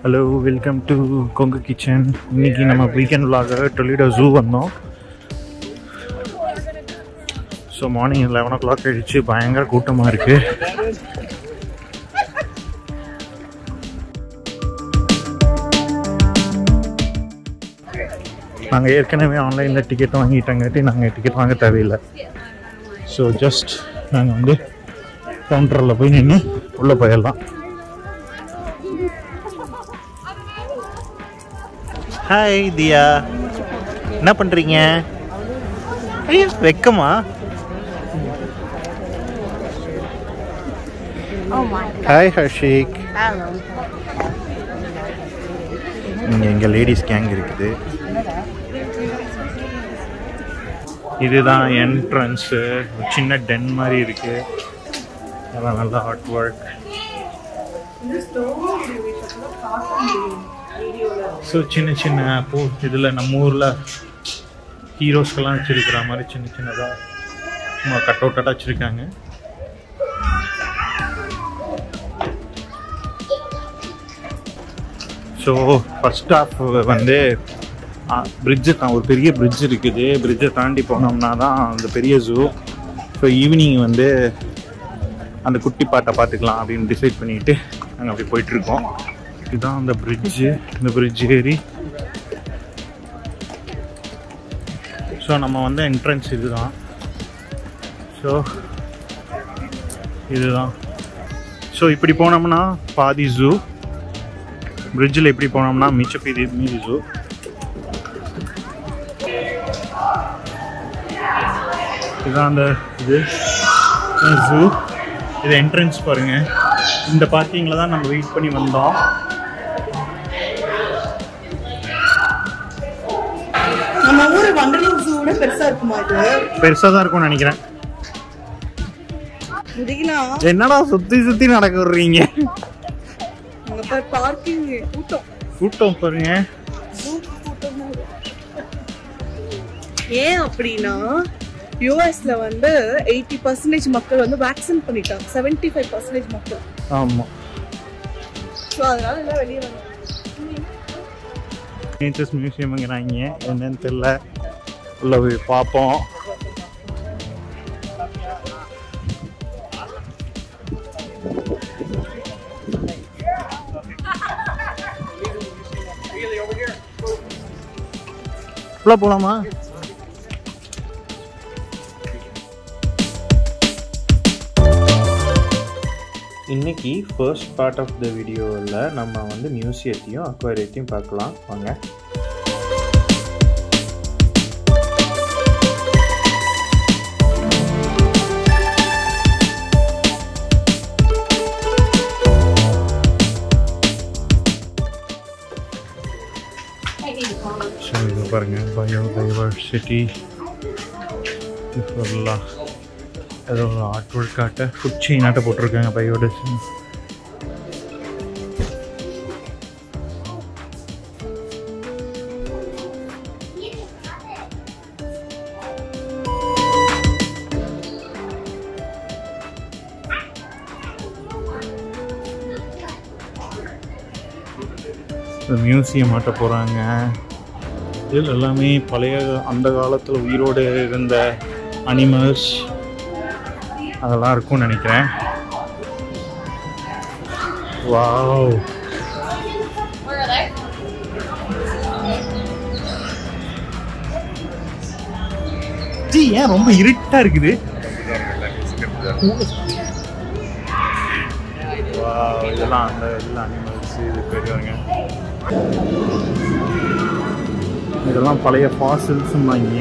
Hello welcome to Kongu kitchen இன்னைக்கு நம்ம weekend விலாக டொலிடோ ஜூ வந்தோம் so morning eleven o'clock கழிச்சு பயங்கர கூட்டமாக இருக்குது நாங்கள் ஏற்கனவே ஆன்லைனில் டிக்கெட் வாங்கிட்டங்காட்டி நாங்கள் டிக்கெட் வாங்க தேவையில்லை ஸோ ஜஸ்ட் நாங்கள் வந்து கவுண்டரில் போய் நின்று உள்ளே போயிடலாம் ஹாய் தியா என்ன பண்ணுறீங்க ஐயோ வெக்கமா Oh my hi Harshik Hello. இங்கே எங்கள் லேடிஸ் கேங் இருக்குது இதுதான் என்ட்ரன்ஸு சின்ன டென் மாதிரி இருக்கு அதான் நல்லா ஹாட் ஒர்க் ஸோ சின்ன சின்ன பூ இதில் நம்ம ஊரில் ஹீரோஸ்க்கெல்லாம் வச்சுருக்கிற மாதிரி சின்ன சின்னதாக சும்மா கட் அவுட்டாக வச்சுருக்காங்க ஸோ ஃபர்ஸ்ட் ஆஃப் வந்து பிரிட்ஜு தான் ஒரு பெரிய பிரிட்ஜ் இருக்குது பிரிட்ஜை தாண்டி போனோம்னா தான் அந்த பெரிய ஜூ ஸோ ஈவினிங் வந்து அந்த குட்டி பாட்டை பார்த்துக்கலாம் அப்படின்னு டிசைட் பண்ணிட்டு நாங்கள் அப்படி போயிட்டுருக்கோம் இதுதான் அந்த பிரிட்ஜு இந்த பிரிட்ஜ் ஏறி ஸோ நம்ம வந்து என்ட்ரன்ஸ் இதுதான் ஸோ இதுதான் ஸோ இப்படி போனோம்னா பாதி ஜூ பிரிட்ஜில் எப்படி போனோம்னா மிச்ச மீதி மீதி ஜூ இதுதான் அந்த இது ஜூ இது என்ட்ரன்ஸ் பாருங்க இந்த பார்க்கிங்கில் தான் நம்ம வெயிட் பண்ணி வந்தோம் நம்ம ஊரு வண்டலூர் ஜூவோட பெருசா இருக்குமா இது பெருசாக தான் இருக்கும்னு நினைக்கிறேன் முடியலா என்னடா சுற்றி சுற்றி நடக்க விடுறீங்க அங்க பாரு பார்க்கிங் கூட்டம் கூட்டம் பாருங்க ஜூ கூட்டம் ஏன் அப்படின்னா யூஎஸ்ல வந்து எயிட்டி பர்சன்டேஜ் மக்கள் வந்து வேக்சின் பண்ணிட்டாங்க செவன்டி ஃபைவ் பர்சன்டேஜ் மக்கள் ஆமாம் ஸோ அதனால எல்லாம் வெளியே வந்தாங்க நேச்சர்ஸ் மியூசியம்ங்கிறாங்க என்னன்னு தெரில உள்ள போய் பார்ப்போம் உள்ள போலாமா இன்னைக்கு ஃபர்ஸ்ட் பார்ட் ஆஃப் த வீடியோவில் நம்ம வந்து மியூசியத்தையும் அக்வாரியத்தையும் பார்க்கலாம் வாங்க ஸோ இது பாருங்க பயோடைவர்சிட்டி ஃபுல்லாக ஏதோ ஒரு ஆர்ட் ஒர்க் ஆட்ட ஃபுட் செயின் ஆட்ட போட்டிருக்காங்க பயோடைவர்சிட்டி மியூசியம் ஆட்ட போகிறாங்க இதில் எல்லாமே பழைய அந்த காலத்தில் உயிரோடு இருந்த அனிமல்ஸ் அதெல்லாம் இருக்கும்னு நினைக்கிறேன் வாவ் ஜி ஏன் ரொம்ப இருட்டா இருக்குது வாவ் இதெல்லாம் அந்த எல்லா அனிமல்ஸ் இது பெரியவங்க இதெல்லாம் பழைய ஃபாசில்ஸும்பாங்க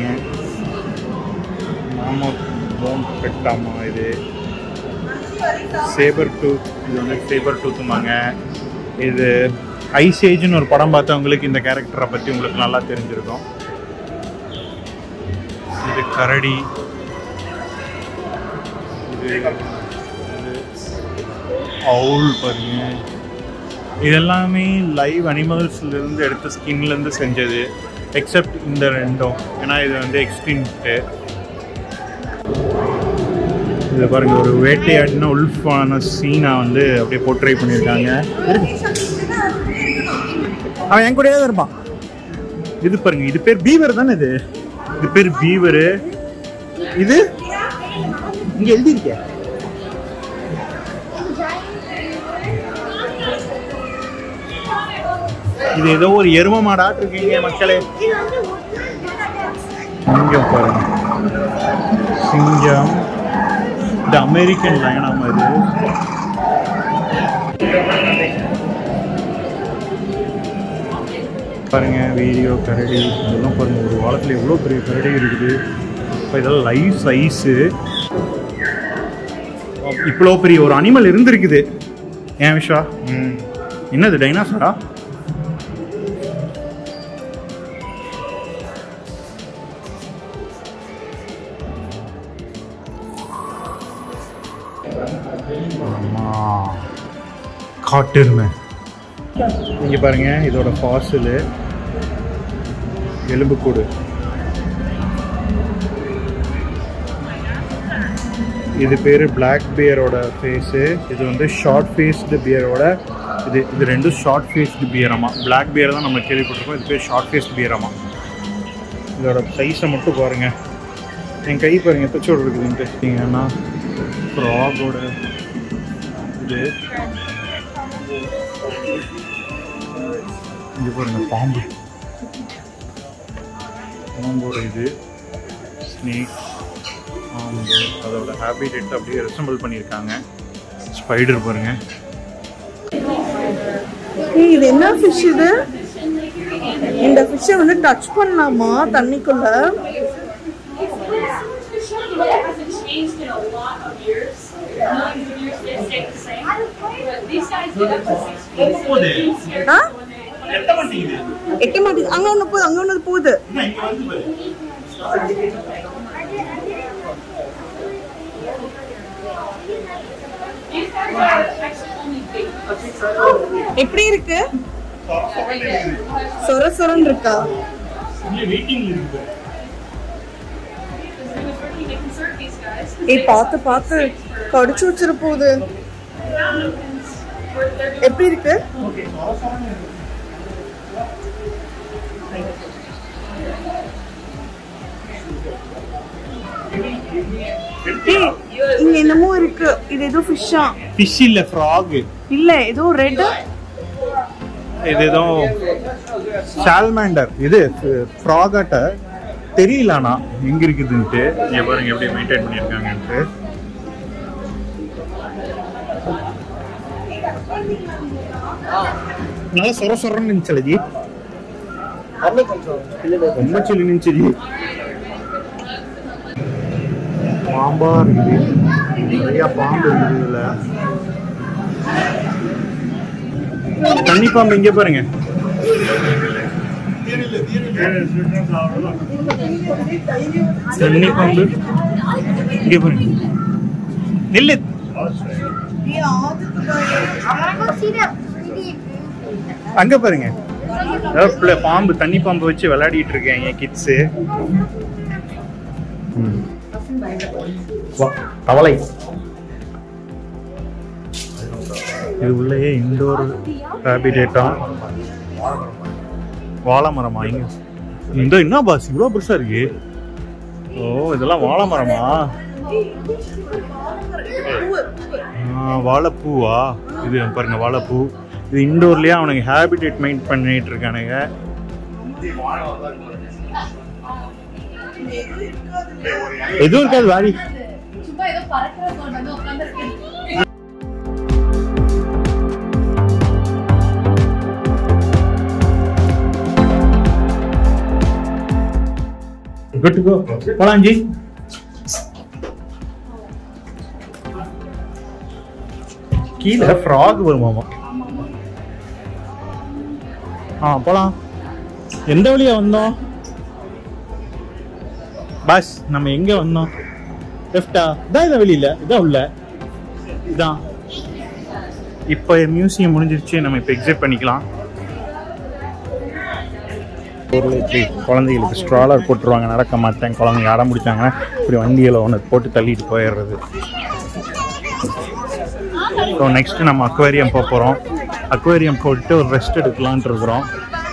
மாமா போன் பெட்டாமா இது சேபர் டூத் இது வந்து சேபர் டூத்துமாங்க இது ஐஸ் ஏஜ்னு ஒரு படம் பார்த்தவங்களுக்கு இந்த கேரக்டரை பற்றி உங்களுக்கு நல்லா தெரிஞ்சிருக்கும் இது கரடி இது அவுல் பாருங்க இது எல்லாமே லைவ் அனிமல்ஸ்லேருந்து எடுத்த ஸ்கின்லேருந்து செஞ்சது எக்ஸப்ட் இந்த ரெண்டும் ஏன்னா இது வந்து எக்ஸ்டின்ட்டு இதில் பாருங்க ஒரு வேட்டையாடின உல்ஃபான சீனை வந்து அப்படியே போர்ட்ரை பண்ணியிருக்காங்க அவன் என் கூடயே தான் இருப்பான் இது பாருங்க இது பேர் பீவர் தானே இது இது பேர் பீவரு இது இங்க எழுதியிருக்கேன் இது ஏதோ ஒரு எரும மாடாட்டு இருக்கீங்க மக்களே சிங்கம் பாருங்க சிங்கம் இந்த அமெரிக்கன் லயனா மாதிரி பாருங்க வீடியோ கரடி இதெல்லாம் பாருங்க ஒரு காலத்தில் எவ்வளோ பெரிய கரடி இருக்குது இப்போ இதெல்லாம் லைவ் சைஸு இவ்வளோ பெரிய ஒரு அனிமல் இருந்திருக்குது ஏன் விஷா ம் என்னது டைனாசரா ஆமா காட்டெருமை இங்க பாருங்க இதோட ஃபாசிலு எலும்புக்கூடு இது பேர் பிளாக் பியரோட ஃபேஸு இது வந்து ஷார்ட் ஃபேஸ்டு பியரோட இது இது ரெண்டும் ஷார்ட் ஃபேஸ்டு பியரமா பிளாக் பியர் தான் நம்ம கேள்விப்பட்டிருக்கோம் இது பேர் ஷார்ட் ஃபேஸ்டு பியரமா இதோட சைஸை மட்டும் பாருங்க என் கை பாருங்க எத்தச்சோடு இருக்குதுன்ட்டு பார்த்தீங்கன்னா ஃப்ராகோட இது இங்க பாருங்க பாம்பு பாம்போட இது ஸ்னேக் பாம்பு அதோட ஹேபிடேட் அப்படியே ரெசம்பிள் பண்ணியிருக்காங்க ஸ்பைடர் பாருங்க ஏய், இது என்ன ஃபிஷ் இது இந்த ஃபிஷ்ஷை வந்து டச் பண்ணலாமா தண்ணிக்குள்ள hasn't changed in a lot of years. Millions of years, they stay the same. But these guys get up to six feet. So they're being scared ah? when they எட்ட மாட்டேங்குது எட்ட மாட்டேங்குது அங்க ஒண்ணு போகுது அங்க ஒண்ணு போகுது இங்க வந்து பாரு These guys are actually only big. எப்படி இருக்கு சொர சொரன்னு இருக்கா வெயிட்டிங் இருக்குது Because they were working to conserve these guys. ஏய் பார்த்து பார்த்து கடிச்சு வச்சிட போகுது Where they're being எப்படி இருக்கு ஏய், இங்க என்னமோ இருக்கு இது ஏதோ ஃபிஷ்ஷா ஃபிஷ் இல்ல ஃப்ராக் இல்ல ஏதோ ரெட் இது ஏதோ சால்மாண்டர் இது ஃப்ராகட்ட தெரியலண்ணா எங்க இருக்குதுன்ட்டு இங்க பாருங்க எப்படி மெயின்டைன் பண்ணியிருக்காங்கன்ட்டு நல்லா சொர சொரன்னு இருந்துச்சு ஜி ரொம்ப சில்லு இருந்துச்சு ஜி பாம்பா இருக்குது நிறைய பாம்பு இருக்குது இதுல தண்ணி பாம்பு இங்க பாருங்க தண்ணி பாம்பு இங்க பாருங்க நில்லு அங்க பாருங்க அதாவது பிள்ளை பாம்பு தண்ணி பாம்பு வச்சு விளையாடிட்டு இருக்காங்க கிட்ஸு தவளை இது உள்ளேயே இண்டோர் ஹேபிடேட்டா வாழை மரமா இங்க இந்த என்ன பாஸ் இவ்வளோ பெருசா இருக்கு ஓ இதெல்லாம் வாழை மரமா ஆ, வாழைப்பூவா இது பாருங்க வாழைப்பூ இது இண்டோர்லயே அவனுக்கு ஹேபிடேட் மெயின் பண்ணிட்டு இருக்கானுங்க எதுவும் இருக்காது வாடி சும்மா ஏதோ பறக்கிற கொண்டு வந்து உட்காந்துருக்கு குட் கோ போலாம் ஜி கீழே ஃப்ராக் வருமாமா ஆ போலாம் எந்த வழியா வந்தோம் பாஸ் நம்ம எங்க வந்தோம் லெஃப்டா இதான் இந்த வெளியில இதான் உள்ள இதான் இப்போ மியூசியம் முடிஞ்சிருச்சு நம்ம இப்போ எக்ஸிட் பண்ணிக்கலாம் பொருளுக்கு குழந்தைகளுக்கு ஸ்ட்ராலர் போட்டுருவாங்க நடக்க மாட்டேன் குழந்தைங்க அடம் பிடிச்சாங்கன்னா இப்படி வண்டியில் ஒன்று போட்டு தள்ளிட்டு போயிடுறது ஸோ நெக்ஸ்ட் நம்ம அக்வேரியம் போக போகிறோம் அக்வேரியம் போட்டு ஒரு ரெஸ்ட் எடுக்கலான்ட்டு இருக்கிறோம்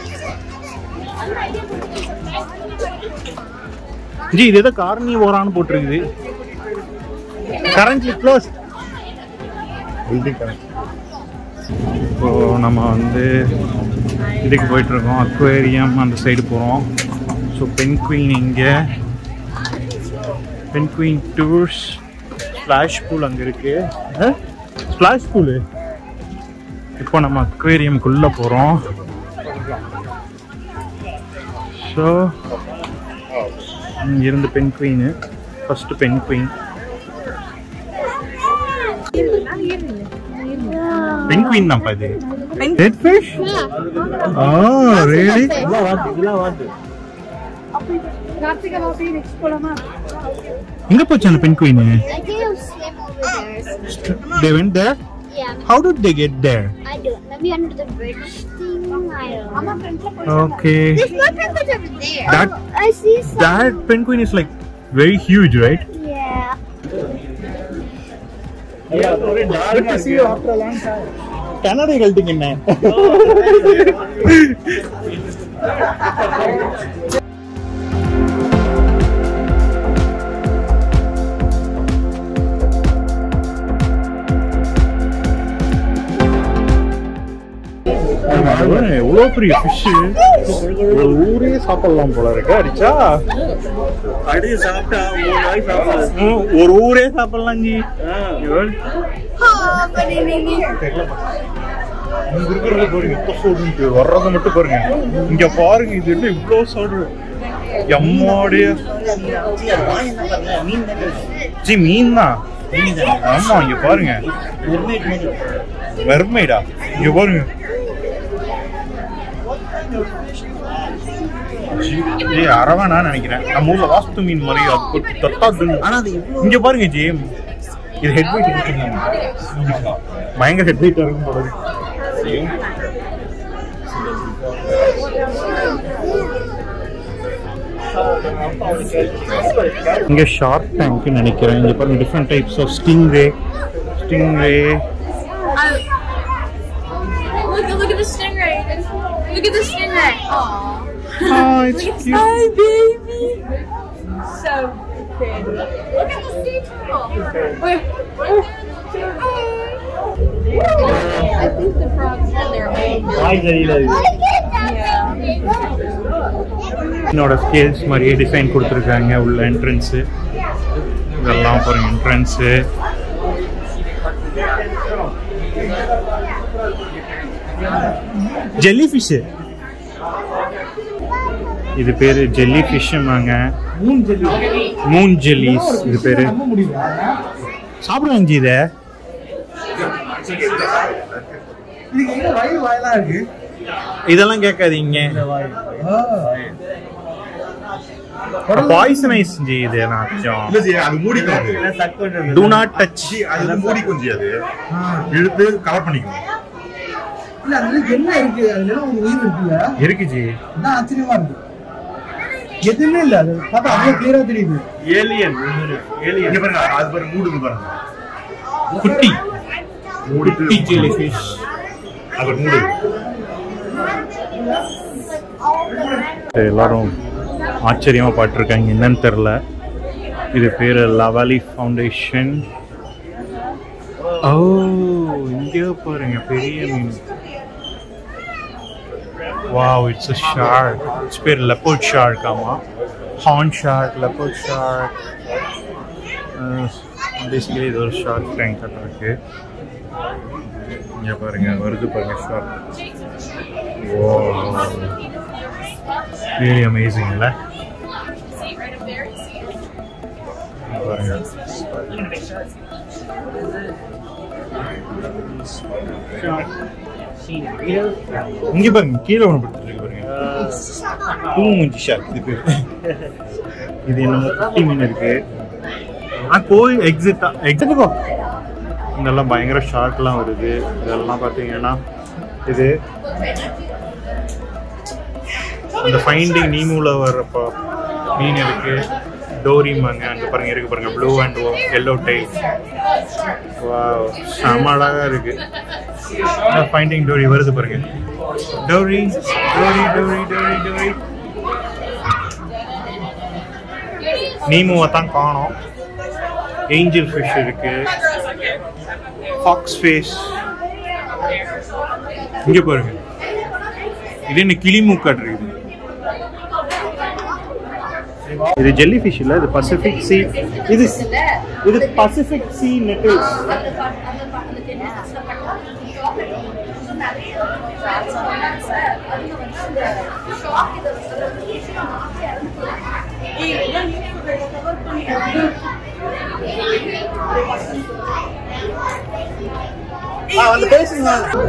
ஜி இது ஏதோ கார்னி ஓரான்னு போட்டிருக்குது கரண்ட்லி க்ளோஸ் பில்டிங் கனெக்ட் இப்போ நம்ம வந்து இதுக்கு போயிட்டு இருக்கோம் அக்வேரியம் அந்த சைடு போகிறோம் ஸோ பென் குயின் இங்கே penguin tours splash pool அங்கே இருக்கு ஸ்ப்ளாஷ் பூலு இப்போ நம்ம அக்வேரியம்குள்ளே போகிறோம் ஸோ இருந்து penguin first penguin penguin தான்ப்பா இது ரெட் ஃபிஷ் ஆ ரியலி இதெல்லாம் வாத்து இதெல்லாம் வாத்து எங்க போச்சு அந்த penguin I think it'll swim over there. they went there Yeah, how did they get there I do. Maybe under the bridge thing. I don't know. okay There's no penguins over there. That- I see some. that penguin is like very huge right Yeah. Good to see you after a long time. கன்னடை கழட்டிங்க என்ன எவ்வளோ பெரிய fish ஒரு ஊரே சாப்பிடலாம் போல இருக்கு அடிச்சா அடி சாப்பிட்டா மூணு நாளைக்கு சாப்பிடலாம் ம், ஒரு ஊரே சாப்பிடலாம் ஜி Oh, but it இங்க இருக்கிறத பாருங்க எத்த சோடுன்ட்டு வர்றத மட்டும் பாருங்க இங்க பாருங்க இது என்ன இவ்வளோ சோடு எம்மாடிய ஜி மீன் தான் ஆமா இங்க பாருங்க மெர்மைடா இங்க பாருங்க ஜி, ஏய் அரவணா நினைக்கிறேன் நம்ம ஊர்ல வாஸ்து மீன் மாதிரி அப்போ தத்தாது ஆனா அது இவ்வளவு இங்க பாருங்க ஜி இது ஹெட் வெயிட் பயங்கர ஹெட் வெயிட் இருக்கும் போல இருக்கு. இங்க ஷார்க் டேங்க் நினைக்கிறேன் இங்க பாருங்க different types of stingray stingray Look, look at the stingray. Look at the stingray. Aww. It's Hi, baby. So big. Look at the sea turtle. Wait. I think the frogs have their own. வாய் தெரியல இது என்னோட scales மாதிரியே design கொடுத்துருக்காங்க உள்ள entrance இதெல்லாம் பாருங்க entrance jelly fish இது பேர் ஜெல்லி ஃபிஷ்ஷுமாங்க மூணு ஜெல்லி மூன் ஜெல்லிஸ் இது பேர் நம்ப முடியுமா சாப்பிடுவாங்க ஜி இதை இதுக்கு எங்க வயிறு வாயெல்லாம் இருக்கு இதெல்லாம் கேட்காதீங்க பாய்சனைஸ் ஜி இது நாச்சம் இல்ல ஜி அது மூடிக்கும் அது டூ நாட் டச் ஜி அது வந்து மூடிக்கும் ஜி அது இழுத்து கவர் பண்ணிக்கணும் இல்ல அதுல என்ன இருக்கு அதுல ஒரு உயிர் இருக்குல்ல இருக்கு ஜி அதான் ஆச்சரியமா இருக்கு எதுவுமே இல்ல அது பார்த்தா அவ்வளவு கிளியரா தெரியுது ஏலியன் இங்க பாருங்க அது பாருங்க மூடுங்க பாருங்க குட்டி மூடிட்டு குட்டி ஜெல்லி ஃபிஷ் அது மூடு எல்லாரும் ஆச்சரியமா பாட்டிருக்காங்க என்னன்னு தெரில இது பேர் லவாலி ஃபவுண்டேஷன் ஓ இங்கே பாருங்க பெரிய மீன் wow it's a shark it's பேர் leopard shark ஆமா horn shark leopard shark basically இது ஒரு ஷார்க் டேங்க் இருக்கு இங்கே பாருங்க வருது பாருங்க ஷார்க் ஓ வெரி அமேசிங் இல்ல See right up there? See it? பாருங்க இங்க பாருங்க கீழே ஒன்று படுத்துருக்கு பாருங்க பூமுஞ்சி ஷார்க் இது பேர் இது என்னமோ குட்டி மீன் இருக்கு ஆ கோயில் எக்ஸிட் எக்ஸிட்டுக்கோ இதெல்லாம் பயங்கர ஷார்க்லாம் வருது இதெல்லாம் பார்த்தீங்கன்னா இது அந்த ஃபைண்டிங் நீமூல வர்றப்போ மீன் இருக்கு டோரிமாங்க அங்க பாருங்க இருக்கு பாருங்க ப்ளூ அண்ட் எல்லோ டைல் செம்ம அழகா இருக்கு ஃபைண்டிங் டோரி வருது பாருங்க Dory Dory Dory Dory Dory நீமுவை தான் காணோம் ஏஞ்சல் ஃபிஷ் இருக்கு ஃபாக்ஸ் ஃபேஸ் இங்க பாருங்க இது என்ன கிளி மூக்காட் இருக்குது இது ஜெல்லி ஃபிஷ் இல்ல இது பசிபிக் சி இது இது பசிபிக் சி நெட்டில்ஸ் வந்து பேசுங்க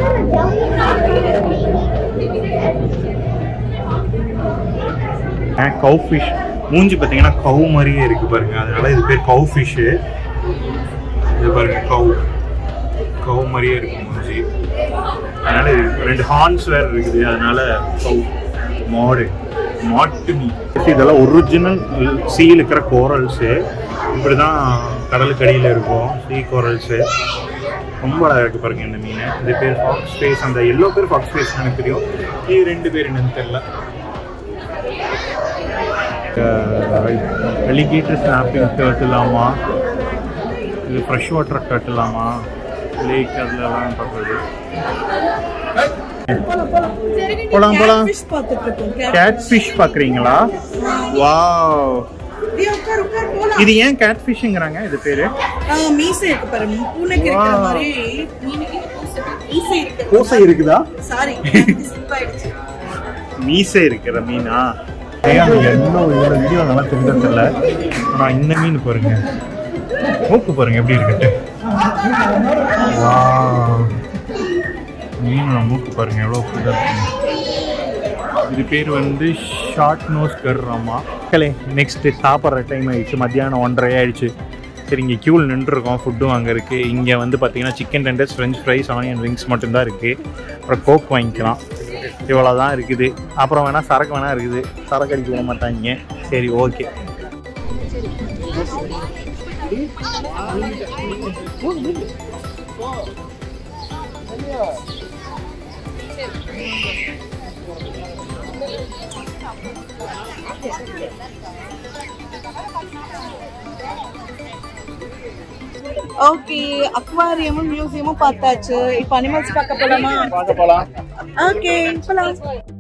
கவு ஃபிஷ் மூஞ்சி பார்த்தீங்கன்னா கவு மாதிரியே இருக்கு பாருங்க அதனால இது பேர் கவு ஃபிஷ்ஷு இது பாருங்க கவு கவு மாதிரியே இருக்கு மூஞ்சி அதனால இது ரெண்டு ஹார்ன்ஸ் வேற இருக்குது அதனால கவு மாடு மாட்டு மீன் இதெல்லாம் ஒரிஜினல் சீல் இருக்கிற கோரல்ஸு இப்படி தான் கடலுக்கு அடியில் இருக்கும் சீ கோரல்ஸு ரொம்ப அழகாக இருக்கு பாருங்க இந்த மீன் இந்த பேர் ஃபாக்ஸ் ஃபேஸ் அந்த எல்லோ பேர் ஃபாக்ஸ் ஃபேஸ் எனக்கு தெரியும் இது ரெண்டு பேர் என்னன்னு தெரியல அலிகேட்டர் ஸ்னாப்பிங் டர்ட்டிலாமா இது ஃப்ரெஷ் வாட்டர் டர்ட்டிலாமா லேக் அதுலலாம் பார்க்குறது போலாம் போலாம் ஃபிஷ் பார்த்துட்டு இருக்கோம் கேட் ஃபிஷ் பார்க்குறீங்களா வாவ் ஏய், உட்காரு உட்காரு போலாம் இது ஏன் கேட் ஃபிஷ்ங்கிறாங்க இது பேரு ஆ, மீசை இருக்கு பாரு பூனைக்கு இருக்கிற Wow. மாதிரி மீனுக்கு மீசை இருக்கு பூசை இருக்குதா சாரி ஸ்லிப் ஆயிடுச்சு மீசை இருக்கிற மீனா என்ன இதோட வீடியோ நல்லா தெரிஞ்சதில்ல ஆனா இந்த மீன் பாருங்க மூக்கு பாருங்க எப்படி இருக்குட்டு Wow. மீனோட மூக்கு பாருங்க எவ்வளோ புதா இருக்கு இது பேர் வந்து ஷார்ட் நோஸ் கர்றாமா மக்களே நெக்ஸ்ட் சாப்பிட்ற டைம் ஆயிடுச்சு மத்தியானம் ஒன்றரை ஆயிடுச்சு சரி இங்கே க்யூவில் நின்றுருக்கோம் ஃபுட்டும் அங்கே இருக்குது இங்கே வந்து பார்த்தீங்கன்னா chicken tenders French fries onion rings மட்டும்தான் இருக்குது அப்புறம் கோக் வாங்கிக்கலாம் இவ்வளோ தான் இருக்குது அப்புறம் வேணால் சரக்கு வேணால் இருக்குது சரக்கு அடிக்க விட மாட்டாங்க சரி ஓகே ஓகே அக்வாரியமும் மியூசியமும் பார்த்தாச்சு இப்போ அனிமல்ஸ் பார்க்க போலாமா பார்க்க போகலாம் ஓகே போலாம்